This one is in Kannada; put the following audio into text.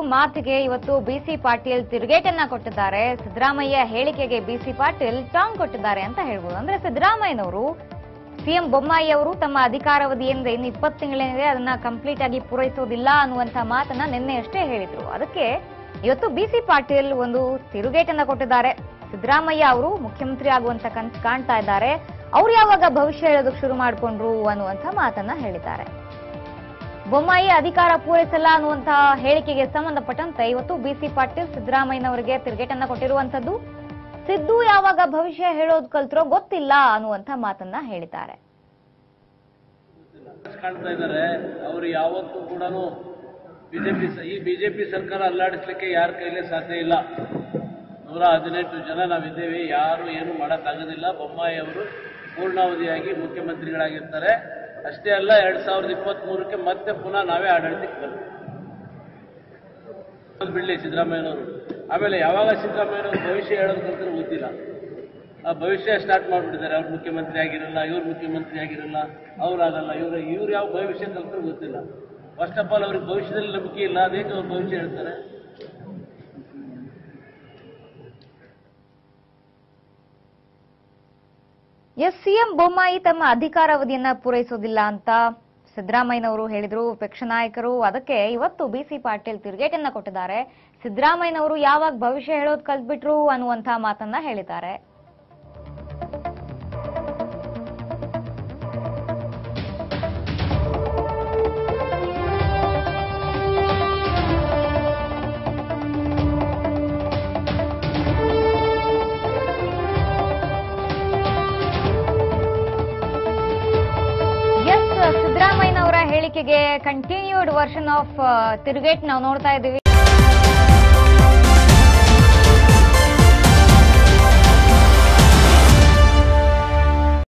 ಮಾತಿಗೆ ಇವತ್ತು ಬಿಸಿ ಪಾಟೀಲ್ ತಿರುಗೇಟನ್ನ ಕೊಟ್ಟಿದ್ದಾರೆ ಸಿದ್ದರಾಮಯ್ಯ ಹೇಳಿಕೆಗೆ ಬಿಸಿ ಪಾಟೀಲ್ ಟಾಂಗ್ ಕೊಟ್ಟಿದ್ದಾರೆ ಅಂತ ಹೇಳ್ಬೋದು ಅಂದ್ರೆ ಸಿದ್ದರಾಮಯ್ಯನವರು ಸಿಎಂ ಬೊಮ್ಮಾಯಿ ಅವರು ತಮ್ಮ ಅಧಿಕಾರಾವಧಿಯಿಂದ ಇನ್ನು ಇಪ್ಪತ್ತು ತಿಂಗಳಿದೆ ಅದನ್ನ ಕಂಪ್ಲೀಟ್ ಆಗಿ ಪೂರೈಸೋದಿಲ್ಲ ಅನ್ನುವಂತ ಮಾತನ್ನ ನಿನ್ನೆಯಷ್ಟೇ ಹೇಳಿದ್ರು ಅದಕ್ಕೆ ಇವತ್ತು ಬಿಸಿ ಪಾಟೀಲ್ ಒಂದು ತಿರುಗೇಟನ್ನ ಕೊಟ್ಟಿದ್ದಾರೆ ಸಿದ್ದರಾಮಯ್ಯ ಅವರು ಮುಖ್ಯಮಂತ್ರಿ ಆಗುವಂತ ಕನಸು ಕಾಣ್ತಾ ಇದ್ದಾರೆ ಅವ್ರು ಯಾವಾಗ ಭವಿಷ್ಯ ಹೇಳೋದಕ್ಕೆ ಶುರು ಮಾಡ್ಕೊಂಡ್ರು ಅನ್ನುವಂತ ಮಾತನ್ನ ಹೇಳಿದ್ದಾರೆ ಬೊಮ್ಮಾಯಿ ಅಧಿಕಾರ ಪೂರೈಸಲ್ಲ ಅನ್ನುವಂತಹ ಹೇಳಿಕೆಗೆ ಸಂಬಂಧಪಟ್ಟಂತೆ ಇವತ್ತು ಬಿಸಿ ಪಾಟೀಲ್ ಸಿದ್ದರಾಮಯ್ಯನವರಿಗೆ ತಿರುಗೇಟನ್ನ ಕೊಟ್ಟಿರುವಂತದ್ದು ಸಿದ್ದು ಯಾವಾಗ ಭವಿಷ್ಯ ಹೇಳೋದು ಕಲ್ತ್ರೋ ಗೊತ್ತಿಲ್ಲ ಅನ್ನುವಂತ ಮಾತನ್ನ ಹೇಳಿದ್ದಾರೆ ಕಾಣ್ತಾ ಇದ್ದಾರೆ ಅವರು ಯಾವತ್ತೂ ಕೂಡ ಬಿಜೆಪಿ ಈ ಬಿಜೆಪಿ ಸರ್ಕಾರ ಅಲ್ಲಾಡಿಸ್ಲಿಕ್ಕೆ ಯಾರ ಕೈಲೇ ಸಾಧ್ಯ ಇಲ್ಲ ನೂರ ಹದಿನೆಂಟು ಜನ ನಾವಿದ್ದೇವೆ ಯಾರು ಏನು ಮಾಡೋಕ್ಕಾಗೋದಿಲ್ಲ ಬೊಮ್ಮಾಯಿ ಅವರು ಪೂರ್ಣಾವಧಿಯಾಗಿ ಮುಖ್ಯಮಂತ್ರಿಗಳಾಗಿರ್ತಾರೆ ಅಷ್ಟೇ ಅಲ್ಲ ಎರಡ್ ಸಾವಿರದ ಇಪ್ಪತ್ತ್ ಮೂರಕ್ಕೆ ಮತ್ತೆ ಪುನಃ ನಾವೇ ಆಡಳಿತಕ್ಕೆ ಬರ್ತೀವಿ ಬಿಡ್ಲಿ ಸಿದ್ದರಾಮಯ್ಯನವರು ಆಮೇಲೆ ಯಾವಾಗ ಸಿದ್ದರಾಮಯ್ಯನವರು ಭವಿಷ್ಯ ಹೇಳೋದು ಕಲ್ತ್ರೆ ಗೊತ್ತಿಲ್ಲ ಆ ಭವಿಷ್ಯ ಸ್ಟಾರ್ಟ್ ಮಾಡಿಬಿಟ್ಟಿದ್ದಾರೆ ಅವ್ರು ಮುಖ್ಯಮಂತ್ರಿ ಆಗಿರಲ್ಲ ಇವ್ರು ಮುಖ್ಯಮಂತ್ರಿ ಆಗಿರಲ್ಲ ಅವ್ರಾಗಲ್ಲ ಇವ್ರು ಇವ್ರು ಯಾವ ಭವಿಷ್ಯ ಕಲ್ತ್ರೂ ಗೊತ್ತಿಲ್ಲ ಫಸ್ಟ್ ಆಫ್ ಆಲ್ ಅವ್ರಿಗೆ ಭವಿಷ್ಯದಲ್ಲಿ ನಂಬಿಕೆ ಇಲ್ಲ ಅದೇಕೆ ಅವ್ರು ಭವಿಷ್ಯ ಹೇಳ್ತಾರೆ ಎಸ್ ಸಿಎಂ ಬೊಮ್ಮಾಯಿ ತಮ್ಮ ಅಧಿಕಾರಾವಧಿಯನ್ನ ಪೂರೈಸೋದಿಲ್ಲ ಅಂತ ಸಿದ್ದರಾಮಯ್ಯನವರು ಹೇಳಿದ್ರು ವಿಪಕ್ಷ ನಾಯಕರು ಅದಕ್ಕೆ ಇವತ್ತು ಬಿಸಿ ಪಾಟೀಲ್ ತಿರುಗೇಟನ್ನ ಕೊಟ್ಟಿದ್ದಾರೆ ಸಿದ್ದರಾಮಯ್ಯನವರು ಯಾವಾಗ ಭವಿಷ್ಯ ಹೇಳೋದು ಕಲ್ತ್ಬಿಟ್ರು ಅನ್ನುವಂತ ಮಾತನ್ನ ಹೇಳಿದ್ದಾರೆ ಎಸ್ ಸಿದ್ದರಾಮಯ್ಯನವರ ಹೇಳಿಕೆಗೆ ಕಂಟಿನ್ಯೂಡ್ ವರ್ಷನ್ ಆಫ್ ತಿರುಗೇಟ್ ನಾವು ನೋಡ್ತಾ ಇದ್ದೀವಿ